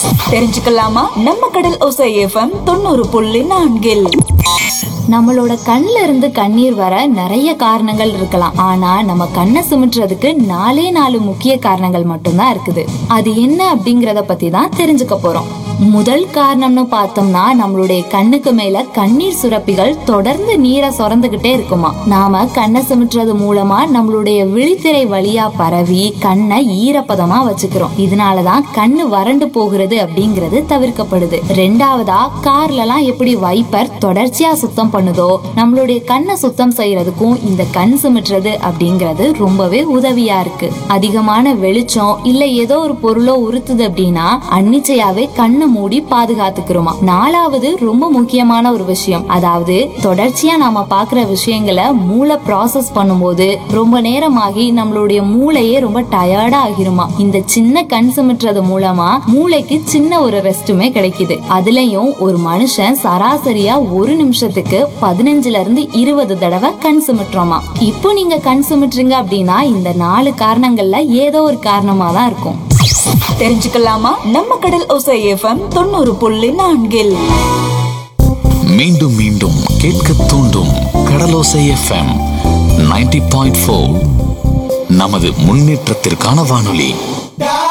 தெரிஞ்சுக்கலாமா நம்ம கடல் ஓசை எஃப்எம் தொண்ணூறு புள்ளி நான்கில் நம்மளோட கண்ல இருந்து கண்ணீர் வர நிறைய காரணங்கள் இருக்கலாம் ஆனா நம்ம கண்ணை சுமிட்டுறதுக்கு நாலே நாலு முக்கிய காரணங்கள் மட்டும்தான் இருக்குது அது என்ன அப்படிங்கறத பத்தி தான் தெரிஞ்சுக்க போறோம் முதல் காரணம்னு பார்த்தோம்னா நம்மளுடைய கண்ணுக்கு மேல கண்ணீர் சுரப்பிகள் தொடர்ந்து நீரை சுரந்துகிட்டே இருக்குமா நாம கண்ணை சுமிட்டுறது மூலமா நம்மளுடைய விழித்திரை வழியா பரவி கண்ணை ஈரப்பதமா வச்சுக்கிறோம் இதனாலதான் கண்ணு வறண்டு போகிறது அப்படிங்கிறது தவிர்க்கப்படுது ரெண்டாவதா கார்ல எல்லாம் எப்படி வைப்பர் தொடர்ச்சியா சுத்தம் பண்ணுதோ நம்மளுடைய கண்ணை சுத்தம் செய்யறதுக்கும் இந்த கண் சுமிட்டுறது அப்படிங்கிறது ரொம்பவே உதவியா இருக்கு அதிகமான வெளிச்சம் இல்ல ஏதோ ஒரு பொருளோ உறுத்துது அப்படின்னா அன்னிச்சையாவே கண்ணை மூடி பாதுகாத்துக்கிறோமா நாலாவது ரொம்ப முக்கியமான ஒரு விஷயம் அதாவது தொடர்ச்சியா நாம பாக்குற விஷயங்களை மூளை ப்ராசஸ் பண்ணும்போது ரொம்ப நேரமாகி நம்மளுடைய மூளையே ரொம்ப டயர்டா ஆகிருமா இந்த சின்ன கண் சுமிட்டுறது மூலமா மூளைக்கு சின்ன ஒரு ரெஸ்ட்டுமே கிடைக்குது அதுலயும் ஒரு மனுஷன் சராசரியா ஒரு நிமிஷத்துக்கு பதினஞ்சுல இருந்து இருபது தடவை கண் சுமிட்டுறோமா இப்போ நீங்க கண் சுமிட்டுறீங்க அப்படின்னா இந்த நாலு காரணங்கள்ல ஏதோ ஒரு காரணமா தான் இருக்கும் தெரிஞ்சுக்கலாமா நம்ம கடல் ஓசை எஃப்எம் தொண்ணூறு புள்ளி நான்கில் மீண்டும் மீண்டும் கேட்க தூண்டும் கடலோசை எஃப்எம் 90.4 பாயிண்ட் நமது முன்னேற்றத்திற்கான வானொலி